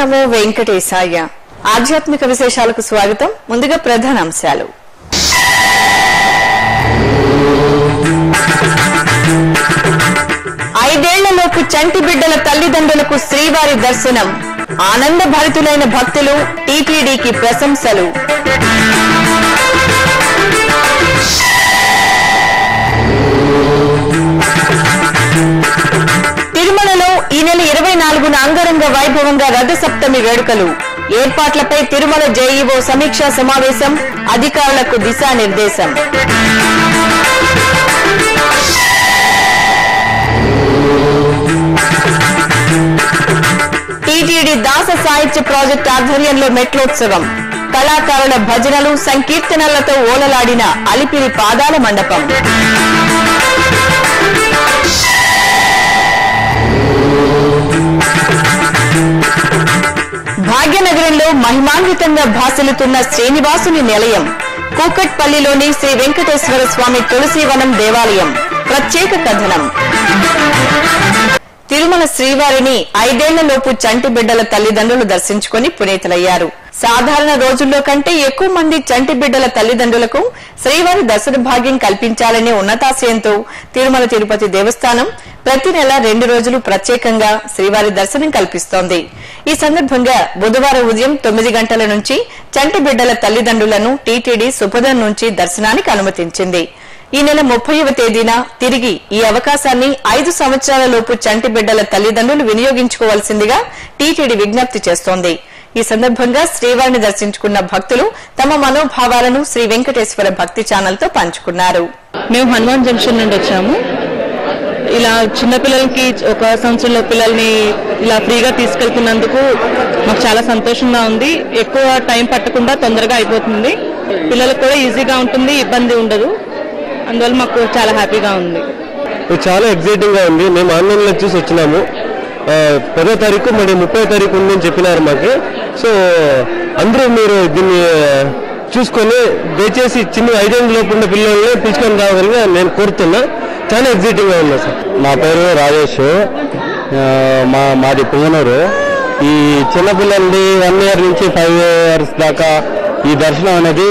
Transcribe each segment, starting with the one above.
నమో వెంకటేశాయ ఆధ్యాత్మిక విశేషాలకు స్వాగతం ముందుగా ప్రధాన అంశాలు ఐదేళ్లలోపు చంటి బిడ్డల తల్లిదండ్రులకు శ్రీవారి దర్శనం ఆనంద భరితులైన భక్తులు టీటీడీకి ప్రశంసలు తిరుమలలో ఈ నెల ఇరవై నాలుగున అంగరంగ వైభవంగా రథసప్తమి వేడుకలు ఏర్పాట్లపై తిరుమల జేఈఓ సమీక్షా సమావేశం అధికారులకు దిశానిర్దేశం టీటీడీ దాస సాహిత్య ప్రాజెక్ట్ ఆధ్వర్యంలో మెట్లోత్సవం కళాకారుల భజనలు సంకీర్తనలతో ఓలలాడిన అలిపిరి పాదాల మండపం భాగ్యనగరంలో మహిమాన్వితంగా భాసలుతున్న శ్రీనివాసుని నిలయం కూకట్పల్లిలోని శ్రీ వెంకటేశ్వర స్వామి తులసీవనం దేవాలయం ప్రత్యేక కథనం తిరుమల శ్రీవారిని ఐదేళ్లలోపు చంటి బిడ్డల తల్లిదండ్రులు దర్శించుకుని పునీతులయ్యారు సాధారణ రోజుల్లో కంటే ఎక్కువ మంది చంటి బిడ్డల తల్లిదండ్రులకు శ్రీవారి దర్శన భాగ్యం కల్పించాలనే ఉన్నతాశయంతో తిరుమల తిరుపతి దేవస్థానం ప్రతి నెల రెండు రోజులు ప్రత్యేకంగా శ్రీవారి దర్శనం కల్పిస్తోంది ఈ సందర్భంగా బుధవారం ఉదయం తొమ్మిది గంటల నుంచి చంటి బిడ్డల తల్లిదండ్రులను టీటీడీ సుపదం నుంచి దర్శనానికి అనుమతించింది ఈ నెల ముప్పైవ తేదీన తిరిగి ఈ అవకాశాన్ని ఐదు సంవత్సరాల లోపు చంటి బిడ్డల తల్లిదండ్రులు వినియోగించుకోవాల్సిందిగా టీటీడీ విజ్ఞప్తి చేస్తోంది ఈ సందర్భంగా శ్రీవారిని దర్శించుకున్న భక్తులు తమ మనోభావాలను శ్రీ వెంకటేశ్వర భక్తి ఛానల్ తో పంచుకున్నారు మేము హనుమాన్ జంక్షన్ నుండి వచ్చాము ఇలా చిన్నపిల్లలకి ఒక సంవత్సరంలో పిల్లల్ని ఇలా ఫ్రీగా తీసుకెళ్తున్నందుకు మాకు చాలా సంతోషంగా ఉంది ఎక్కువ టైం పట్టకుండా తొందరగా అయిపోతుంది పిల్లలకు కూడా ఈజీగా ఉంటుంది ఇబ్బంది ఉండదు అందువల్ల మాకు చాలా హ్యాపీగా ఉంది ఇది చాలా ఎగ్జైటింగ్ గా ఉంది మేము ఆన్లైన్ లో చూసి వచ్చినాము ఆ, పదో తారీఖు మరి ముప్పై తారీఖు ఉందని చెప్పినారు మాకు సో అందరూ మీరు దీన్ని చూసుకొని దయచేసి చిన్న ఐదేళ్ళ లోపు ఉన్న పిల్లల్ని పిలుచుకొని రావాలని నేను కోరుతున్నా చాలా ఎగ్జైటింగ్ గా ఉంది సార్ నా పేరు రాజేష్ ఆ, మా మాది పుంగనూరు ఈ చిన్నపిల్లల్ని వన్ ఇయర్ నుంచి ఫైవ్ ఇయర్స్ దాకా ఈ దర్శనం అనేది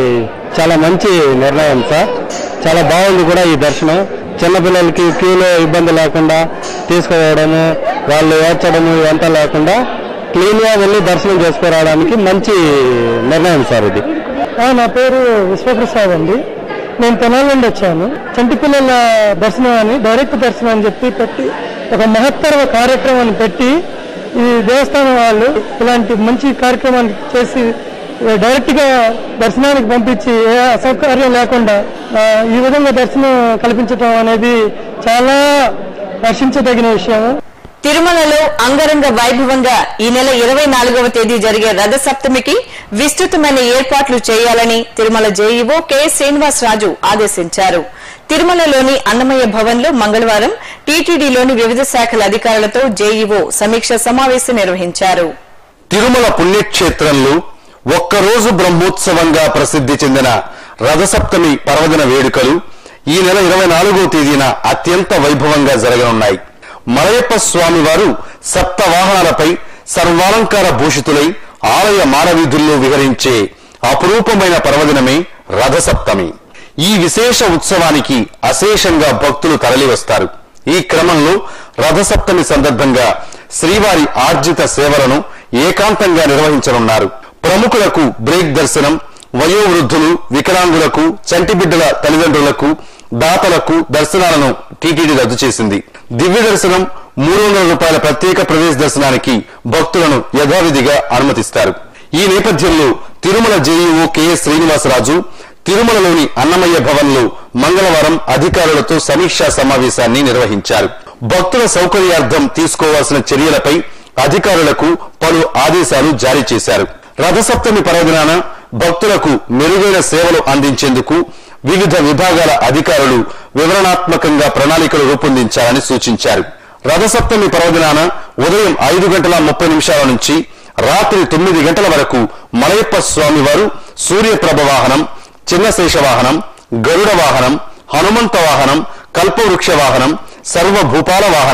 చాలా మంచి నిర్ణయం సార్ చాలా బాగుంది కూడా ఈ దర్శనం చిన్నపిల్లలకి క్యూలో ఇబ్బంది లేకుండా తీసుకుపోవడము వాళ్ళు ఏడ్చడము ఇవంతా లేకుండా క్లీన్గా వెళ్ళి దర్శనం చేసుకురావడానికి మంచి నిర్ణయం సార్ ఇది నా పేరు విశ్వప్రసాద్ అండి నేను తెనాలి నుండి వచ్చాను చంటి పిల్లల దర్శనం అని డైరెక్ట్ దర్శనం అని చెప్పి పెట్టి ఒక మహత్తర కార్యక్రమాన్ని పెట్టి ఈ దేవస్థానం వాళ్ళు ఇలాంటి మంచి కార్యక్రమాన్ని చేసి డైరెక్ట్ గా దర్శనానికి పంపించి ఏ అసౌకర్యం లేకుండా ఆ, ఈ విధంగా దర్శనం కల్పించడం అనేది చాలా హర్షించదగిన విషయం తిరుమలలో అంగరంగ వైభవంగా ఈ నెల ఇరవై నాలుగవ తేదీ జరిగే రథ సప్తమికి విస్తృతమైన ఏర్పాట్లు చేయాలని తిరుమల జేఈఓ కె శ్రీనివాసరాజు ఆదేశించారు తిరుమలలోని అన్నమయ్య భవన్ లో మంగళవారం టీటీడీలోని వివిధ శాఖల అధికారులతో జేఈఓ సమీక్ష సమావేశం నిర్వహించారు తిరుమల పుణ్యక్షేత్రంలో ఒక్కరోజు బ్రహ్మోత్సవంగా ప్రసిద్ధి చెందిన రథసప్తమి పర్వదిన వేడుకలు ఈ నెల ఇరవై నాలుగో తేదీన అత్యంత వైభవంగా జరగనున్నాయి మలయప్ప స్వామి వారు సప్త వాహనాలపై సర్వాలంకార భూషితులై ఆలయ మానవీధుల్లో విహరించే అపురూపమైన పర్వదినమే రథసప్తమి ఈ విశేష ఉత్సవానికి అశేషంగా భక్తులు తరలివస్తారు ఈ క్రమంలో రథసప్తమి సందర్భంగా శ్రీవారి ఆర్జిత సేవలను ఏకాంతంగా నిర్వహించనున్నారు ప్రముఖులకు బ్రేక్ దర్శనం వయోవృద్ధులు వికలాంగులకు చంటిబిడ్డల తల్లిదండ్రులకు దాతలకు దర్శనాలను టీటీడీ రద్దు చేసింది దివ్య దర్శనం మూడు వందల రూపాయల ప్రత్యేక ప్రవేశ దర్శనానికి భక్తులను యథావిధిగా అనుమతిస్తారు ఈ నేపథ్యంలో తిరుమల జేఈఓ కెఎస్ శ్రీనివాసరాజు తిరుమలలోని అన్నమయ్య భవన్ లో మంగళవారం అధికారులతో సమీక్షా సమావేశాన్ని నిర్వహించారు భక్తుల సౌకర్యార్థం తీసుకోవాల్సిన చర్యలపై అధికారులకు పలు ఆదేశాలు జారీ చేశారు రథసప్తమి పర్వదినాన భక్తులకు మెరుగైన సేవలు అందించేందుకు వివిధ విభాగాల అధికారులు వివరణాత్మకంగా ప్రణాళికలు రూపొందించాలని సూచించారు రథసప్తమి పర్వదినాన ఉదయం ఐదు గంటల ముప్పై నిమిషాల నుంచి రాత్రి తొమ్మిది గంటల వరకు మలయప్ప స్వామి వారు సూర్యప్రభ వాహనం చిన్నశేష వాహనం గరుడ వాహనం హనుమంత వాహనం కల్పవృక్ష వాహనం సర్వభూపాల వాహనం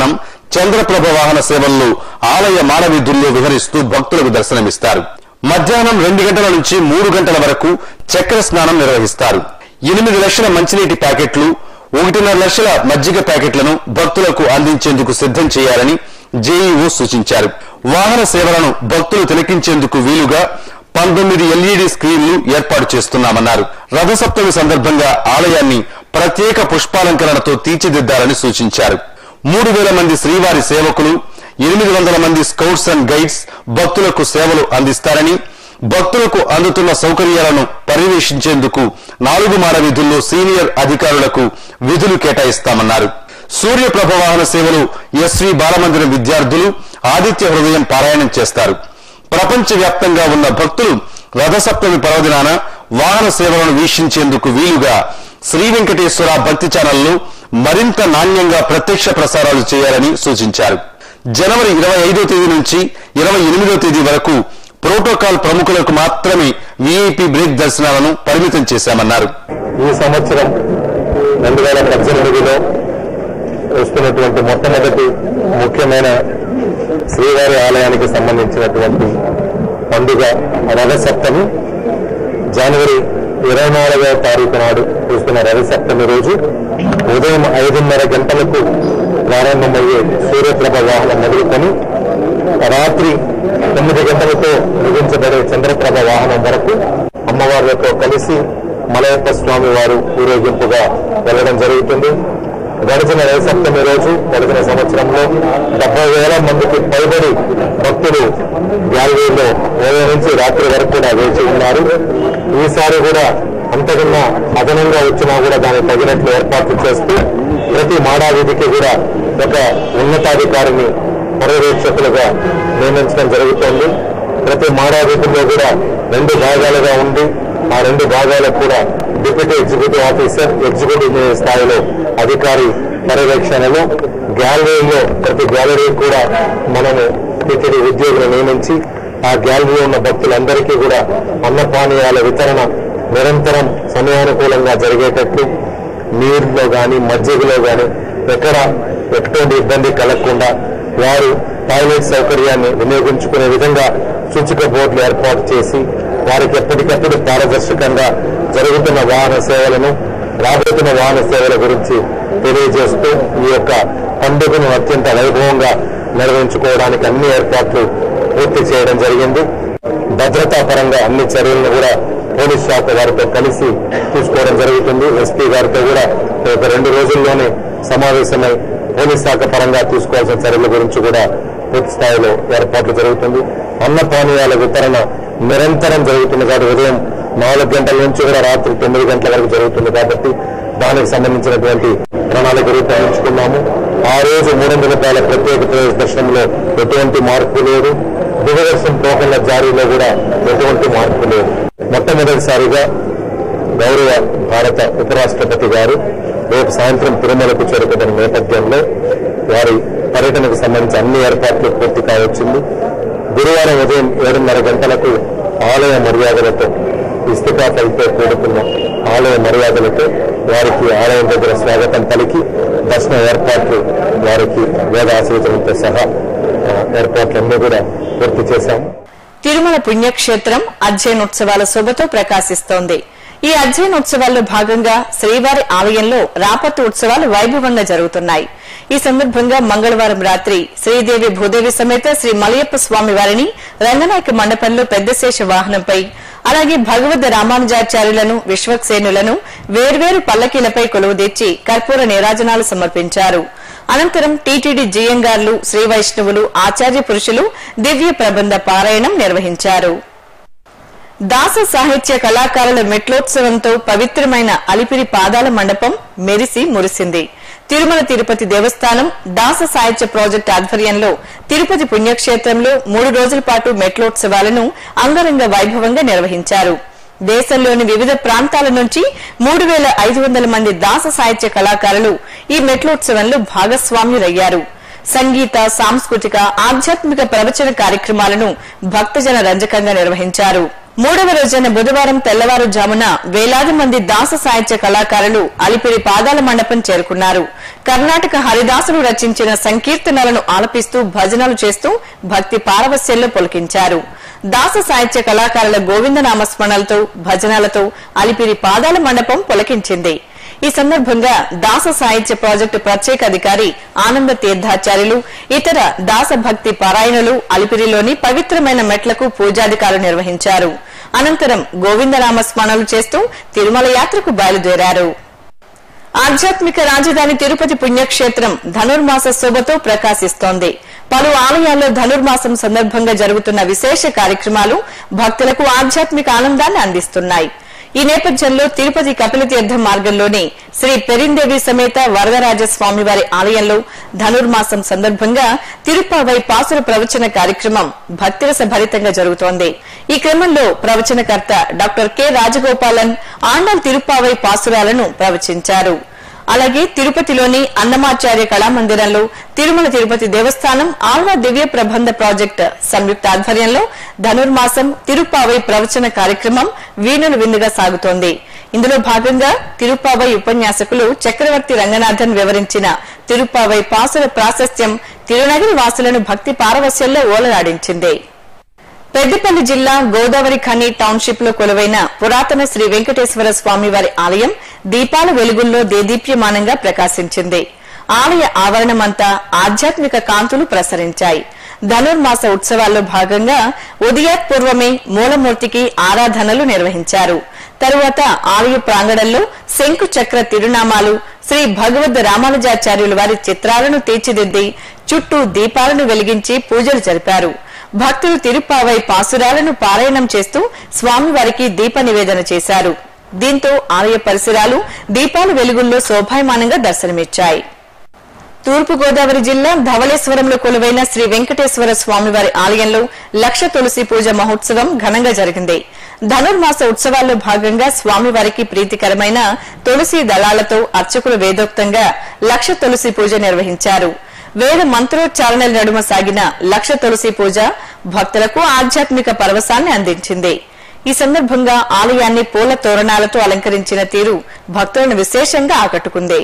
చంద్రప్రభ వాహన సేవల్లో ఆలయ మానవీధుల్లో విహరిస్తూ భక్తులకు దర్శనమిస్తారు మధ్యాహ్నం రెండు గంటల నుంచి మూడు గంటల వరకు చక్ర స్నానం నిర్వహిస్తారు ఎనిమిది లక్షల మంచినీటి ప్యాకెట్లు ఒకటిన్నర లక్షల మజ్జిగ ప్యాకెట్లను భక్తులకు అందించేందుకు సిద్ధం చేయాలని జేఈఓ సూచించారు వాహన సేవలను భక్తులు తిలకించేందుకు వీలుగా పంతొమ్మిది ఎల్ఈడి స్క్రీన్లు ఏర్పాటు చేస్తున్నామన్నారు రథసప్తమి సందర్భంగా ఆలయాన్ని ప్రత్యేక పుష్పాలంకరణతో తీర్చిదిద్దాలని సూచించారు మూడు వేల మంది శ్రీవారి సేవకులు ఎనిమిది వందల మంది స్కౌట్స్ అండ్ గైడ్స్ భక్తులకు సేవలు అందిస్తారని భక్తులకు అందుతున్న సౌకర్యాలను పర్యవేక్షించేందుకు నాలుగు మాడ విధుల్లో సీనియర్ అధికారులకు విధులు కేటాయిస్తామన్నారు సూర్యప్రభ వాహన సేవలు ఎస్వి బాలమందిరం విద్యార్థులు ఆదిత్య హృదయం పారాయణం చేస్తారు ప్రపంచ వ్యాప్తంగా ఉన్న భక్తులు రథసప్తమి పర్వదినాన వాహన సేవలను వీక్షించేందుకు వీలుగా శ్రీ వెంకటేశ్వర భక్తి ఛానల్లో మరింత నాణ్యంగా ప్రత్యక్ష ప్రసారాలు చేయాలని సూచించారు జనవరి ఇరవై ఐదో తేదీ నుంచి ఇరవై ఎనిమిదో తేదీ వరకు ప్రోటోకాల్ ప్రముఖులకు మాత్రమే వీఐపీ బ్రేక్ దర్శనాలను పరిమితం చేశామన్నారు ఈ సంవత్సరం రెండు వేల పద్దెనిమిదిలో వస్తున్నటువంటి మొట్టమొదటి ముఖ్యమైన శ్రీవారి ఆలయానికి సంబంధించినటువంటి పండుగ రథసప్తమి జనవరి ఇరవై నాలుగవ తారీఖు నాడు వస్తున్న రథసప్తమి రోజు ఉదయం ఐదున్నర గంటలకు ప్రారంభమయ్యే సూర్యప్రభ వాహనం మొదలుకొని రాత్రి తొమ్మిది గంటలతో ముగించబడే చంద్రప్రభ వాహనం వరకు అమ్మవారితో కలిసి మలయప్ప స్వామి వారు ఊరేగింపుగా వెళ్ళడం జరుగుతుంది గడిచిన సప్తమి రోజు గడిచిన సంవత్సరంలో డెబ్బై వేల మందికి పైబడి భక్తులు గ్యాలరీలో ఉదయం నుంచి రాత్రి వరకు కూడా వేచి ఉన్నారు ఈసారి కూడా అంతకన్నా అదనంగా వచ్చినా కూడా దానికి తగినట్లు ఏర్పాట్లు చేస్తూ ప్రతి మాడా వీధికి కూడా ఒక ఉన్నతాధికారిని పర్యవేక్షకులుగా నియమించడం జరుగుతోంది ప్రతి మాడా వీధుల్లో కూడా రెండు భాగాలుగా ఉండి ఆ రెండు భాగాలకు కూడా డిప్యూటీ ఎగ్జిక్యూటివ్ ఆఫీసర్ ఎగ్జిక్యూటివ్ స్థాయిలో అధికారి పర్యవేక్షణలో గ్యాలరీలో ప్రతి గ్యాలరీ కూడా మనము టికెట్ ఉద్యోగులు నియమించి ఆ గ్యాలరీలో ఉన్న భక్తులందరికీ కూడా అన్నపానీయాల వితరణ నిరంతరం సమయానుకూలంగా జరిగేటట్లు నీరులో కానీ మజ్జిగలో కానీ ఎక్కడ ఎటువంటి ఇబ్బంది కలగకుండా వారు టాయిలెట్ సౌకర్యాన్ని వినియోగించుకునే విధంగా సూచిక బోర్డులు ఏర్పాటు చేసి వారికి ఎప్పటికప్పుడు పారదర్శకంగా జరుగుతున్న వాహన సేవలను రాబోతున్న వాహన సేవల గురించి తెలియజేస్తూ ఈ యొక్క పండుగను అత్యంత వైభవంగా నిర్వహించుకోవడానికి అన్ని ఏర్పాట్లు పూర్తి చేయడం జరిగింది భద్రతా పరంగా అన్ని చర్యలను కూడా పోలీస్ శాఖ వారితో కలిసి తీసుకోవడం జరుగుతుంది ఎస్పీ గారితో కూడా ఒక రెండు రోజుల్లోనే సమావేశమై పోలీస్ శాఖ పరంగా తీసుకోవాల్సిన చర్యల గురించి కూడా పూర్తి స్థాయిలో ఏర్పాట్లు జరుగుతుంది అన్న పానీయాల వితరణ నిరంతరం జరుగుతుంది కాబట్టి ఉదయం నాలుగు గంటల నుంచి కూడా రాత్రి తొమ్మిది గంటల వరకు జరుగుతుంది కాబట్టి దానికి సంబంధించినటువంటి ప్రణాళిక రూపొందించుకున్నాము ఆ రోజు మూడు వందల రూపాయల ప్రత్యేక ప్రవేశ దర్శనంలో ఎటువంటి మార్పు లేదు దిగదర్శన టోకన్ల జారీలో కూడా ఎటువంటి మార్పు లేదు మొట్టమొదటిసారిగా గౌరవ భారత ఉపరాష్ట్రపతి గారు రేపు సాయంత్రం తిరుమలకు చేరుకున్న నేపథ్యంలో వారి పర్యటనకు సంబంధించి అన్ని ఏర్పాట్లు పూర్తి కావచ్చింది గురువారం ఉదయం ఏడున్నర గంటలకు ఆలయ మర్యాదలతో ఇస్తికాపలతో కూడుకున్న ఆలయ మర్యాదలతో వారికి ఆలయం దగ్గర స్వాగతం పలికి దర్శన ఏర్పాట్లు వారికి వేదాశీర్వచనంతో సహా ఆ, ఏర్పాట్లన్నీ కూడా పూర్తి చేశాము తిరుమల పుణ్యక్షేత్రం అధ్యయనోత్సవాల శోభతో ప్రకాశిస్తోంది ఈ అధ్యయనోత్సవాల్లో భాగంగా శ్రీవారి ఆలయంలో రాపత్తు ఉత్సవాలు వైభవంగా జరుగుతున్నాయి ఈ సందర్భంగా మంగళవారం రాత్రి శ్రీదేవి భూదేవి సమేత శ్రీ మలయప్ప స్వామి వారిని రంగనాయక మండపంలో పెద్దశేష వాహనంపై అలాగే భగవద్ రామానుజాచార్యులను విశ్వక్సేనులను వేర్వేరు పల్లకీలపై కొలువుదీర్చి కర్పూర నీరాజనాలు సమర్పించారు అనంతరం టీటీడీ జీఎంగార్లు శ్రీ వైష్ణవులు ఆచార్య పురుషులు దివ్య ప్రబంధ పారాయణం నిర్వహించారు దాస సాహిత్య కళాకారుల మెట్లోత్సవంతో పవిత్రమైన అలిపిరి పాదాల మండపం మెరిసి మురిసింది తిరుమల తిరుపతి దేవస్థానం దాస సాహిత్య ప్రాజెక్టు ఆధ్వర్యంలో తిరుపతి పుణ్యక్షేత్రంలో మూడు రోజుల పాటు మెట్లోత్సవాలను అంగరంగ వైభవంగా నిర్వహించారు దేశంలోని వివిధ ప్రాంతాల నుంచి మూడు వేల ఐదు వందల మంది దాస సాహిత్య కళాకారులు ఈ మెట్లోత్సవంలో భాగస్వామ్యులయ్యారు సంగీత సాంస్కృతిక ఆధ్యాత్మిక ప్రవచన కార్యక్రమాలను భక్తజన రంజకంగా నిర్వహించారు మూడవ రోజైన బుధవారం తెల్లవారుజామున వేలాది మంది దాస సాహిత్య కళాకారులు అలిపిరి పాదాల మండపం చేరుకున్నారు కర్ణాటక హరిదాసులు రచించిన సంకీర్తనలను ఆలపిస్తూ భజనలు చేస్తూ భక్తి పారవస్యంలో పొలికించారు దాస సాహిత్య కళాకారుల గోవింద నామస్మరణలతో భజనలతో అలిపిరి పాదాల మండపం పొలకించింది ఈ సందర్భంగా దాస సాహిత్య ప్రాజెక్టు ప్రత్యేక అధికారి ఆనంద తీర్థాచార్యులు ఇతర దాస భక్తి పారాయణులు అలిపిరిలోని పవిత్రమైన మెట్లకు పూజాధికారులు నిర్వహించారు అనంతరం గోవిందనామ స్మరణలు చేస్తూ తిరుమల యాత్రకు బయలుదేరారు ఆధ్యాత్మిక రాజధాని తిరుపతి పుణ్యక్షేత్రం ధనుర్మాస శోభతో ప్రకాశిస్తోంది పలు ఆలయాల్లో ధనుర్మాసం సందర్భంగా జరుగుతున్న విశేష కార్యక్రమాలు భక్తులకు ఆధ్యాత్మిక ఆనందాన్ని అందిస్తున్నాయి ఈ నేపథ్యంలో తిరుపతి కపిలతీర్థం మార్గంలోని శ్రీ పెరిందేవి సమేత వరదరాజ స్వామివారి ఆలయంలో ధనుర్మాసం సందర్భంగా తిరుపావై పాసుర ప్రవచన కార్యక్రమం భక్తిరస భరితంగా జరుగుతోంది ఈ క్రమంలో ప్రవచనకర్త డాక్టర్ కె రాజగోపాలన్ ఆండల్ తిరుపావై పాసురాలను ప్రవచించారు అలాగే తిరుపతిలోని అన్నమాచార్య కళామందిరంలో తిరుమల తిరుపతి దేవస్థానం ఆల్వా దివ్య ప్రబంధ ప్రాజెక్ట్ సంయుక్త ఆధ్వర్యంలో ధనుర్మాసం తిరుపావై ప్రవచన కార్యక్రమం వీణులు విందుగా సాగుతోంది ఇందులో భాగంగా తిరుపావై ఉపన్యాసకులు చక్రవర్తి రంగనాథన్ వివరించిన తిరుపావై పాసుల ప్రాశస్త్యం తిరునగరి వాసులను భక్తి పారవస్యంలో ఓలలాడించింది పెద్దపల్లి జిల్లా గోదావరి ఖని టౌన్షిప్ లో కొలువైన పురాతన శ్రీ వెంకటేశ్వర స్వామి వారి ఆలయం దీపాల వెలుగుల్లో దేదీప్యమానంగా ప్రకాశించింది ఆలయ ఆవరణమంతా ఆధ్యాత్మిక కాంతులు ప్రసరించాయి ధనుర్మాస ఉత్సవాల్లో భాగంగా ఉదయాత్పూర్వమే మూలమూర్తికి ఆరాధనలు నిర్వహించారు తరువాత ఆలయ ప్రాంగణంలో శంకు చక్ర తిరునామాలు శ్రీ భగవద్ రామానుజాచార్యుల వారి చిత్రాలను తీర్చిదిద్ది చుట్టూ దీపాలను వెలిగించి పూజలు జరిపారు భక్తులు తిరుప్పావై పాసురాలను పారాయణం చేస్తూ స్వామివారికి దీప నివేదన చేశారు దీంతో ఆలయ పరిసరాలు దీపాల వెలుగుల్లో శోభాయమానంగా దర్శనమిచ్చాయి తూర్పు గోదావరి జిల్లా ధవళేశ్వరంలో కొలువైన శ్రీ వెంకటేశ్వర స్వామివారి ఆలయంలో లక్ష తులసి పూజ మహోత్సవం ఘనంగా జరిగింది ధనుర్మాస ఉత్సవాల్లో భాగంగా స్వామివారికి ప్రీతికరమైన తులసి దళాలతో అర్చకులు వేదోక్తంగా లక్ష తులసి పూజ నిర్వహించారు వేద మంత్రోచ్చారణల నడుమ సాగిన లక్ష తులసి పూజ భక్తులకు ఆధ్యాత్మిక పరవశాన్ని అందించింది ఈ సందర్భంగా ఆలయాన్ని పూల తోరణాలతో అలంకరించిన తీరు భక్తులను విశేషంగా ఆకట్టుకుంది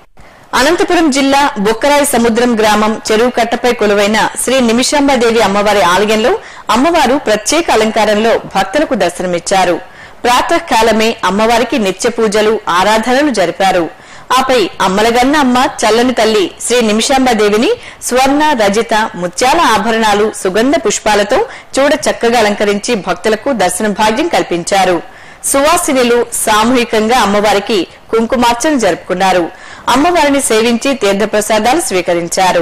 అనంతపురం జిల్లా బొక్కరాయి సముద్రం గ్రామం చెరువు కట్టపై కొలువైన శ్రీ నిమిషాంబాదేవి అమ్మవారి ఆలయంలో అమ్మవారు ప్రత్యేక అలంకారంలో భక్తులకు దర్శనమిచ్చారు ప్రాతకాలమే అమ్మవారికి నిత్య పూజలు ఆరాధనలు జరిపారు ఆపై అమ్మలగన్న అమ్మ చల్లని తల్లి శ్రీ నిమిషాంబాదేవిని స్వర్ణ రజిత ముత్యాల ఆభరణాలు సుగంధ పుష్పాలతో చూడ చక్కగా అలంకరించి భక్తులకు దర్శన భాగ్యం కల్పించారు సువాసినులు సామూహికంగా అమ్మవారికి కుంకుమార్చన జరుపుకున్నారు అమ్మవారిని సేవించి తీర్థప్రసాదాలు స్వీకరించారు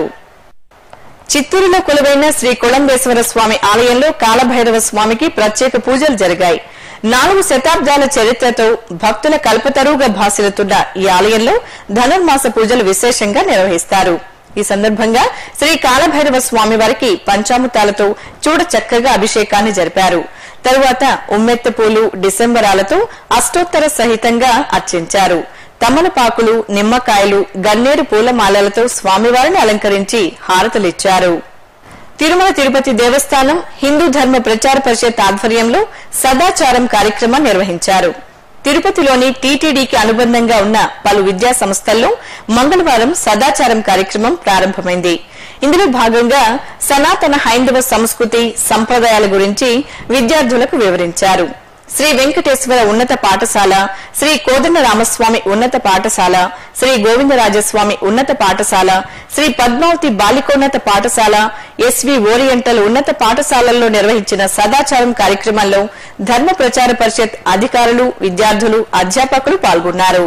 చిత్తూరులో కొలువైన శ్రీ కుళంబేశ్వర స్వామి ఆలయంలో కాలభైరవ స్వామికి ప్రత్యేక పూజలు జరిగాయి నాలుగు శతాబ్దాల చరిత్రతో భక్తుల కల్పతరువుగా భాసిల్లుతున్న ఈ ఆలయంలో ధనుర్మాస పూజలు విశేషంగా నిర్వహిస్తారు ఈ సందర్భంగా శ్రీ కాలభైరవ స్వామి వారికి పంచామృతాలతో చూడ చక్కగా అభిషేకాన్ని జరిపారు తరువాత ఉమ్మెత్త పూలు డిసెంబరాలతో అష్టోత్తర సహితంగా అర్చించారు తమలపాకులు నిమ్మకాయలు గన్నేరు పూలమాలలతో స్వామివారిని అలంకరించి హారతులిచ్చారు తిరుమల తిరుపతి దేవస్థానం హిందూ ధర్మ ప్రచార పరిషత్ ఆధ్వర్యంలో సదాచారం కార్యక్రమం నిర్వహించారు తిరుపతిలోని టీటీడీకి అనుబంధంగా ఉన్న పలు విద్యా సంస్థల్లో మంగళవారం సదాచారం కార్యక్రమం ప్రారంభమైంది ఇందులో భాగంగా సనాతన హైందవ సంస్కృతి సంప్రదాయాల గురించి విద్యార్థులకు వివరించారు శ్రీ వెంకటేశ్వర ఉన్నత పాఠశాల శ్రీ కోదండ రామస్వామి ఉన్నత పాఠశాల శ్రీ గోవిందరాజస్వామి ఉన్నత పాఠశాల శ్రీ పద్మావతి బాలికోన్నత పాఠశాల ఎస్వి ఓరియంటల్ ఉన్నత పాఠశాలల్లో నిర్వహించిన సదాచారం కార్యక్రమంలో ధర్మ ప్రచార పరిషత్ అధికారులు విద్యార్థులు అధ్యాపకులు పాల్గొన్నారు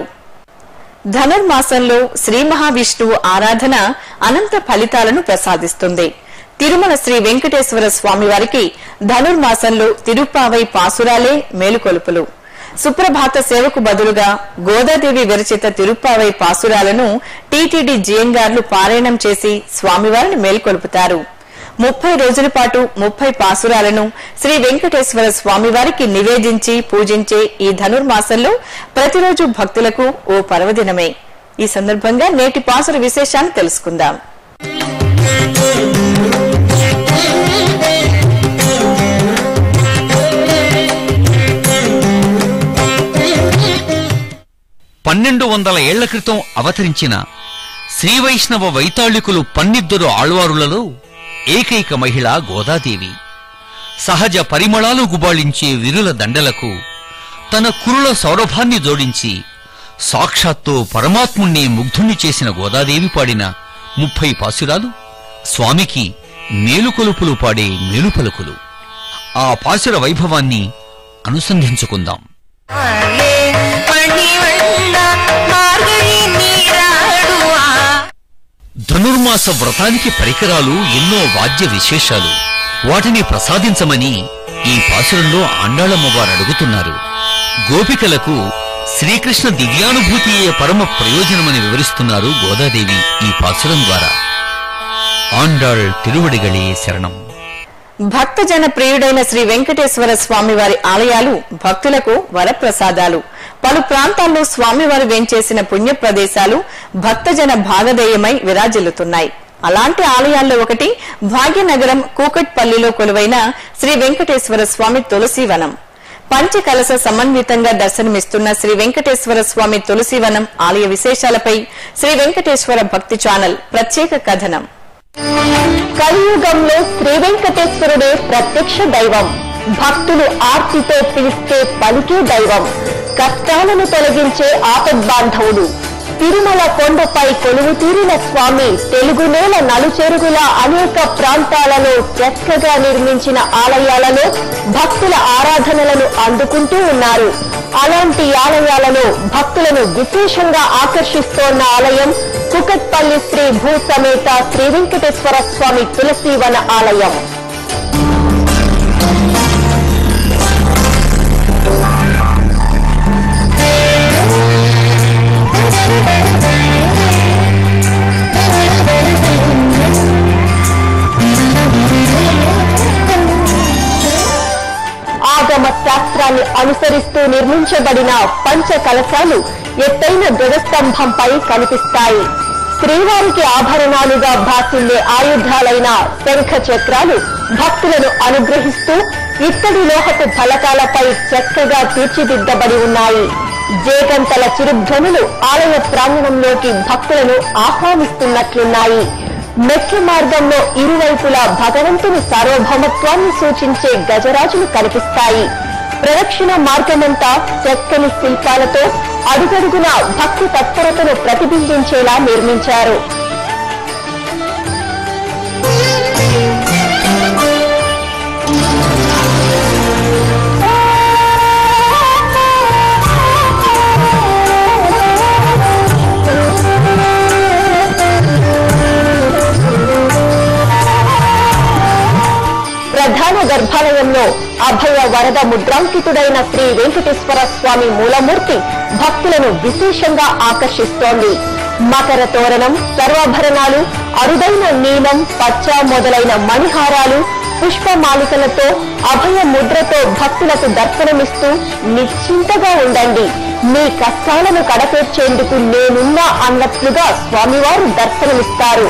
ధనుర్మాసంలో శ్రీ మహావిష్ణువు ఆరాధన అనంత ఫలితాలను ప్రసాదిస్తుంది తిరుమల శ్రీ వెంకటేశ్వర స్వామి వారికి ధనుర్మాసంలో తిరుప్పావై పాసురాలే మేలుకొలుపులు సుప్రభాత సేవకు బదులుగా గోదాదేవి విరచిత తిరుప్పావై పాసురాలను టీటీడీ జియంగార్లు పారాయణం చేసి స్వామివారిని మేల్కొలుపుతారు ముప్పై రోజుల పాటు ముప్పై పాసురాలను శ్రీ వెంకటేశ్వర స్వామివారికి నివేదించి పూజించే ఈ ధనుర్మాసంలో ప్రతిరోజు భక్తులకు ఓ పర్వదినమే ఈ సందర్భంగా నేటి పాసుర విశేషాన్ని తెలుసుకుందాం పన్నెండు వందల ఏళ్ల క్రితం అవతరించిన శ్రీవైష్ణవ వైతాళికులు పన్నిద్దరు ఆళ్వారులలో ఏకైక మహిళ గోదాదేవి సహజ పరిమళాలు గుబాళించే విరుల దండలకు తన కురుల సౌరభాన్ని జోడించి సాక్షాత్తు పరమాత్ముణ్ణి ముగ్ధుణ్ణి చేసిన గోదాదేవి పాడిన ముప్పై పాసురాలు స్వామికి మేలుకొలుపులు పాడే మేలుపలుకులు ఆ పాసుర వైభవాన్ని అనుసంధించుకుందాం ధనుర్మాస వ్రతానికి పరికరాలు ఎన్నో వాద్య విశేషాలు వాటిని ప్రసాదించమని ఈ పాసురంలో ఆండాళమ్మవారు అడుగుతున్నారు గోపికలకు శ్రీకృష్ణ దివ్యానుభూతియే పరమ ప్రయోజనమని వివరిస్తున్నారు గోదాదేవి ఈ పాసురం ద్వారా ఆండాళ్ తిరువడిగళే శరణం భక్తజన ప్రియుడైన శ్రీ వెంకటేశ్వర స్వామివారి ఆలయాలు భక్తులకు వరప్రసాదాలు పలు ప్రాంతాల్లో స్వామివారు వేంచేసిన పుణ్య ప్రదేశాలు భక్తజన భాగధేయమై విరాజిల్లుతున్నాయి అలాంటి ఆలయాల్లో ఒకటి భాగ్యనగరం కూకట్పల్లిలో కొలువైన శ్రీ వెంకటేశ్వర స్వామి తులసీవనం పంచకలస సమన్వితంగా దర్శనమిస్తున్న శ్రీ వెంకటేశ్వర స్వామి తులసీవనం ఆలయ విశేషాలపై శ్రీ వెంకటేశ్వర భక్తి ఛానల్ ప్రత్యేక కథనం కలియుగంలో శ్రీ వెంకటేశ్వరుడే ప్రత్యక్ష దైవం భక్తులు ఆర్తితో పిలిస్తే పలికే దైవం కష్టాలను తొలగించే ఆపద్బాంధవుడు తిరుమల కొండపై కొలువు తీరిన స్వామి తెలుగు నేల నలుచెరుగుల అనేక ప్రాంతాలలో చక్కగా నిర్మించిన ఆలయాలలో భక్తుల ఆరాధనలను అందుకుంటూ ఉన్నారు అలాంటి ఆలయాలలో భక్తులను విశేషంగా ఆకర్షిస్తోన్న ఆలయం కుకట్పల్లి శ్రీ భూ సమేత శ్రీ వెంకటేశ్వర స్వామి తులసీవన ఆలయం ఆగమ శాస్త్రాన్ని అనుసరిస్తూ నిర్మించబడిన పంచ కలశాలు ఎత్తైన ధ్వజస్తంభంపై కనిపిస్తాయి శ్రీవారికి ఆభరణాలుగా భాసిల్లే ఆయుధాలైన శంఖ చక్రాలు భక్తులను అనుగ్రహిస్తూ ఇత్తడి లోహపు ఫలకాలపై చక్కగా తీర్చిదిద్దబడి ఉన్నాయి జేగంతల చిరుధ్వనులు ఆలయ ప్రాంగణంలోకి భక్తులను ఆహ్వానిస్తున్నట్లున్నాయి మెట్ల మార్గంలో ఇరువైపులా భగవంతుని సార్వభౌమత్వాన్ని సూచించే గజరాజులు కనిపిస్తాయి ప్రదక్షిణ మార్గమంతా చక్కని శిల్పాలతో అడుగడుగున భక్తి తత్పరతను ప్రతిబింబించేలా నిర్మించారు ప్రధాన గర్భాలయంలో అభయ వరద ముద్రాంకితుడైన శ్రీ వెంకటేశ్వర స్వామి మూలమూర్తి భక్తులను విశేషంగా ఆకర్షిస్తోంది మకర తోరణం సర్వాభరణాలు అరుదైన నీలం పచ్చ మొదలైన మణిహారాలు పుష్పమాలికలతో అభయ ముద్రతో భక్తులకు దర్శనమిస్తూ నిశ్చింతగా ఉండండి మీ కష్టాలను కడతీర్చేందుకు నేనున్నా అన్నట్లుగా స్వామివారు దర్శనమిస్తారు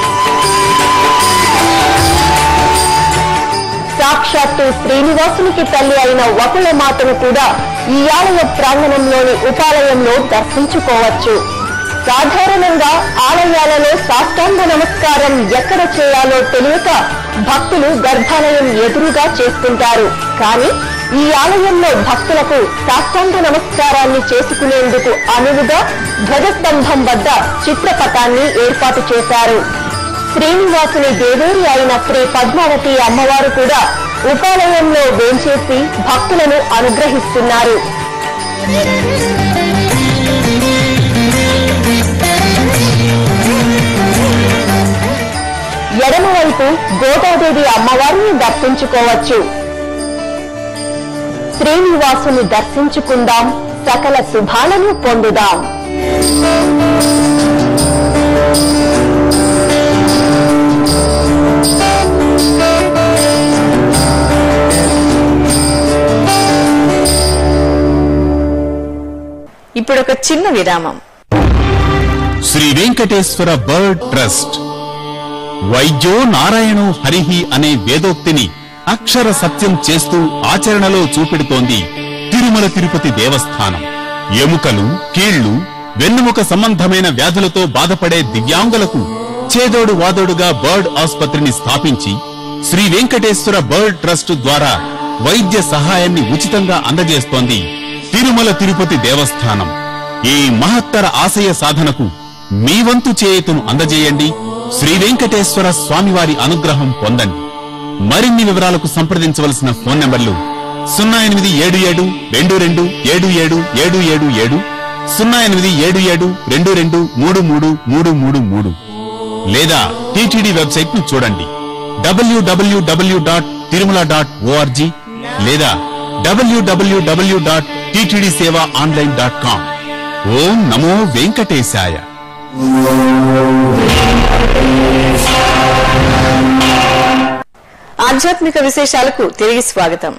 సాక్షాత్తు శ్రీనివాసునికి తల్లి అయిన వకుల మాతను కూడా ఈ ఆలయ ప్రాంగణంలోని ఉపాలయంలో దర్శించుకోవచ్చు సాధారణంగా ఆలయాలలో సాష్టాంగ నమస్కారం ఎక్కడ చేయాలో తెలియక భక్తులు గర్భాలయం ఎదురుగా చేసుకుంటారు కానీ ఈ ఆలయంలో భక్తులకు సాష్టాంగ నమస్కారాన్ని చేసుకునేందుకు అనువుగా ధ్వజస్తంభం వద్ద చిత్రపటాన్ని ఏర్పాటు చేశారు శ్రీనివాసుని దేవేరి అయిన శ్రీ పద్మావతి అమ్మవారు కూడా ఉపాలయంలో వేంచేసి భక్తులను అనుగ్రహిస్తున్నారు ఎడమవైపు గోదాదేవి అమ్మవారిని దర్శించుకోవచ్చు శ్రీనివాసుని దర్శించుకుందాం సకల శుభాలను పొందుదాం ఇప్పుడు ఒక చిన్న విరామం శ్రీ వెంకటేశ్వర బర్డ్ ట్రస్ట్ వైద్యో నారాయణో హరిహి అనే వేదోక్తిని అక్షర సత్యం చేస్తూ ఆచరణలో చూపెడుతోంది తిరుమల తిరుపతి దేవస్థానం ఎముకలు కీళ్లు వెన్నుముక సంబంధమైన వ్యాధులతో బాధపడే దివ్యాంగులకు చేదోడు వాదోడుగా బర్డ్ ఆసుపత్రిని స్థాపించి శ్రీ వెంకటేశ్వర బర్డ్ ట్రస్ట్ ద్వారా వైద్య సహాయాన్ని ఉచితంగా అందజేస్తోంది తిరుమల తిరుపతి దేవస్థానం ఈ మహత్తర ఆశయ సాధనకు మీ వంతు చేయుతను అందజేయండి శ్రీ వెంకటేశ్వర స్వామివారి అనుగ్రహం పొందండి మరిన్ని వివరాలకు సంప్రదించవలసిన ఫోన్ నంబర్లు సున్నా ఎనిమిది ఏడు ఏడు రెండు రెండు ఏడు ఏడు ఏడు ఏడు ఏడు సున్నా ఎనిమిది ఏడు ఏడు రెండు రెండు మూడు మూడు మూడు మూడు మూడు లేదా టీటీడీ వెబ్సైట్ ను చూడండి డబ్ల్యూడబ్ల్యూడబ్ల్యూ డాట్ తిరుమల డాట్ ఓఆర్జీ లేదా డబ్ల్యూడబ్ల్యూడబ్ల్యూ dot TTD seva online dot com ఓం నమో వెంకటేశాయ ఆధ్యాత్మిక విశేషాలకు తిరిగి స్వాగతం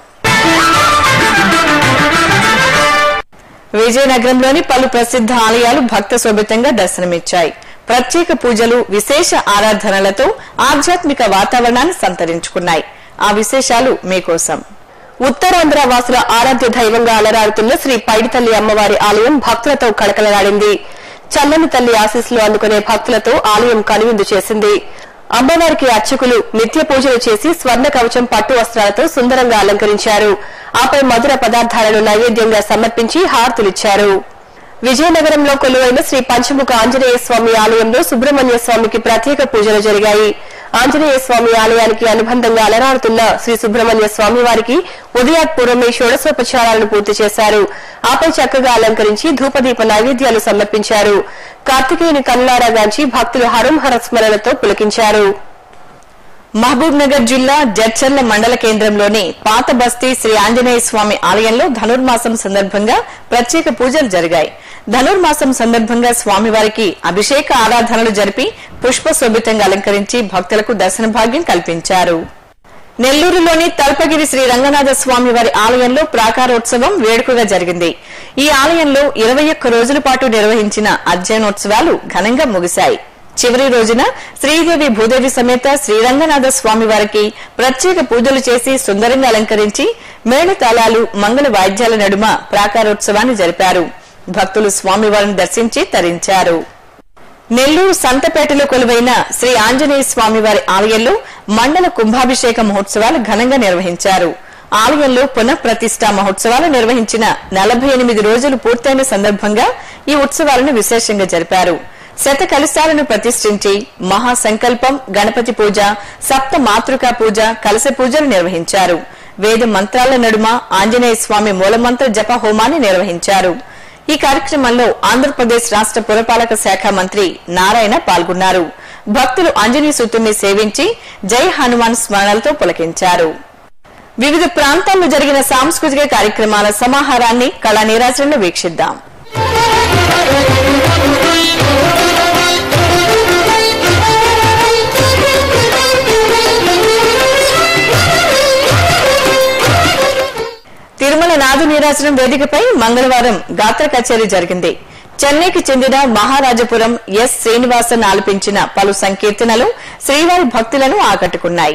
విజయనగరంలోని పలు ప్రసిద్ధ ఆలయాలు భక్త శోభితంగా దర్శనమిచ్చాయి ప్రత్యేక పూజలు విశేష ఆరాధనలతో ఆధ్యాత్మిక వాతావరణాన్ని సంతరించుకున్నాయి ఆ విశేషాలు మీకోసం ఉత్తరాంధ్ర వాసుల ఆరాధ్య దైవంగా అలరాడుతున్న శ్రీ పైడితల్లి అమ్మవారి ఆలయం భక్తులతో కళకళలాడింది చల్లని తల్లి ఆశీస్సులు అందుకునే భక్తులతో ఆలయం కనువిందు చేసింది అమ్మవారికి అర్చకులు నిత్య పూజలు చేసి స్వర్ణ కవచం పట్టు వస్త్రాలతో సుందరంగా అలంకరించారు ఆపై మధుర పదార్థాలను నైవేద్యంగా సమర్పించి హారతులిచ్చారు విజయనగరంలో కొలువైన శ్రీ పంచముఖ ఆంజనేయ స్వామి ఆలయంలో సుబ్రహ్మణ్య స్వామికి ప్రత్యేక పూజలు జరిగాయి ఆంజనేయ స్వామి ఆలయానికి అనుబంధంగా అలరాడుతున్న శ్రీ సుబ్రహ్మణ్య స్వామి వారికి ఉదయాత్పూర్వమే షోడశోపచారాలను పూర్తి చేశారు ఆపై చక్కగా అలంకరించి ధూపదీప నైవేద్యాలు సమర్పించారు కార్తికేయుని కన్నులారాగాంచి భక్తులు హరంహర స్మరణతో పులకించారు మహబూబ్ నగర్ జిల్లా జడ్చర్ల మండల కేంద్రంలోని పాత బస్తీ శ్రీ ఆంజనేయ స్వామి ఆలయంలో ధనుర్మాసం సందర్భంగా ప్రత్యేక పూజలు జరిగాయి ధనుర్మాసం సందర్భంగా స్వామివారికి అభిషేక ఆరాధనలు జరిపి పుష్ప శోభితంగా అలంకరించి భక్తులకు దర్శన భాగ్యం కల్పించారు నెల్లూరులోని తల్పగిరి శ్రీ రంగనాథ స్వామి వారి ఆలయంలో ప్రాకారోత్సవం వేడుకగా జరిగింది ఈ ఆలయంలో ఇరవై ఒక్క రోజుల పాటు నిర్వహించిన అధ్యయనోత్సవాలు ఘనంగా ముగిశాయి చివరి రోజున శ్రీదేవి భూదేవి సమేత శ్రీరంగనాథ స్వామి వారికి ప్రత్యేక పూజలు చేసి సుందరంగా అలంకరించి మేళతాళాలు మంగళ వాయిద్యాల నడుమ ప్రాకారోత్సవాన్ని జరిపారు భక్తులు స్వామివారిని దర్శించి తరించారు నెల్లూరు సంతపేటలో కొలువైన శ్రీ ఆంజనేయ స్వామి వారి ఆలయంలో మండల కుంభాభిషేక మహోత్సవాలు ఘనంగా నిర్వహించారు ఆలయంలో పునఃప్రతిష్ఠా మహోత్సవాలు నిర్వహించిన నలభై ఎనిమిది రోజులు పూర్తయిన సందర్భంగా ఈ ఉత్సవాలను విశేషంగా జరిపారు శత కలశాలను ప్రతిష్ఠించి మహాసంకల్పం గణపతి పూజ సప్త మాతృకా పూజ కలశ పూజలు నిర్వహించారు వేద మంత్రాల నడుమ ఆంజనేయ స్వామి మూలమంత్ర జప హోమాన్ని నిర్వహించారు ఈ కార్యక్రమంలో ఆంధ్రప్రదేశ్ రాష్ట పురపాలక శాఖ మంత్రి నారాయణ పాల్గొన్నారు భక్తులు ఆంజనేయ సూతుని సేవించి జై హనుమాన్ స్మరణలతో పులకించారు వివిధ ప్రాంతాల్లో జరిగిన సాంస్కృతిక కార్యక్రమాల సమాహారాన్ని కళా నీరాజనలో వీక్షిద్దాం తిరుమల నాదు నీరాజనం వేదికపై మంగళవారం గాత్ర కచేరీ జరిగింది చెన్నైకి చెందిన మహారాజపురం ఎస్ శ్రీనివాసన్ ఆలపించిన పలు సంకీర్తనలు శ్రీవారి భక్తులను ఆకట్టుకున్నాయి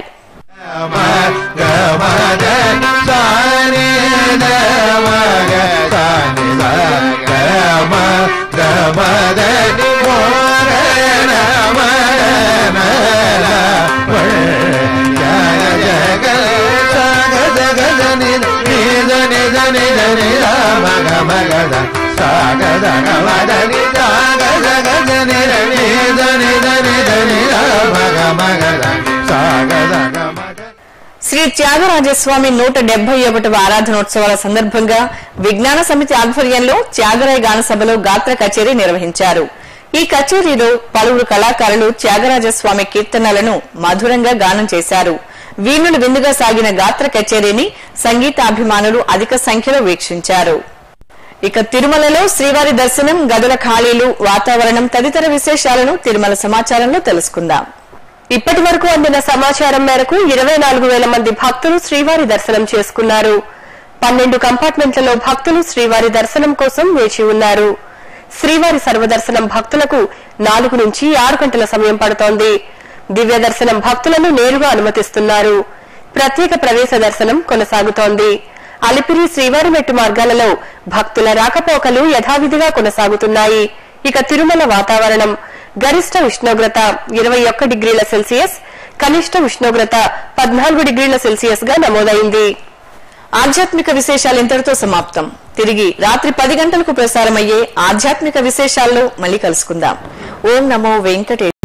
శ్రీ త్యాగరాజస్వామి నూట డెబ్బై ఒకటవ ఆరాధనోత్సవాల సందర్భంగా విజ్ఞాన సమితి ఆధ్వర్యంలో త్యాగరాయ గాన సభలో గాత్ర కచేరీ నిర్వహించారు ఈ కచేరీలో పలువురు కళాకారులు త్యాగరాజస్వామి కీర్తనలను మధురంగా గానం చేశారు వీణులు విందుగా సాగిన గాత్ర కచేరీని సంగీతాభిమానులు అధిక సంఖ్యలో వీక్షించారు ఇక తిరుమలలో శ్రీవారి దర్శనం గదుల ఖాళీలు వాతావరణం తదితర విశేషాలను తిరుమల సమాచారంలో తెలుసుకుందాం ఇప్పటి వరకు అందిన సమాచారం మేరకు ఇరవై నాలుగు వేల మంది భక్తులు శ్రీవారి దర్శనం చేసుకున్నారు పన్నెండు కంపార్ట్మెంట్లలో భక్తులు శ్రీవారి దర్శనం కోసం వేచి ఉన్నారు శ్రీవారి సర్వదర్శనం భక్తులకు నాలుగు నుంచి ఆరు గంటల సమయం పడుతోంది దివ్య దర్శనం భక్తులను నేరుగా అనుమతిస్తున్నారు ప్రత్యేక ప్రవేశ దర్శనం కొనసాగుతోంది అలిపిరి శ్రీవారిమెట్టు మార్గాలలో భక్తుల రాకపోకలు యథావిధిగా కొనసాగుతున్నాయి ఇక తిరుమల వాతావరణం గరిష్ట ఉష్ణోగ్రత ఇరవై ఒక్క డిగ్రీల సెల్సియస్ కనిష్ట ఉష్ణోగ్రత పద్నాలుగు డిగ్రీల సెల్సియస్ గా నమోదైంది ఆధ్యాత్మిక విశేషాలు ఇంతటితో సమాప్తం తిరిగి రాత్రి పది గంటలకు ప్రసారమయ్యే ఆధ్యాత్మిక విశేషాల్లో మళ్ళీ కలుసుకుందాం ఓం నమో వెంకటే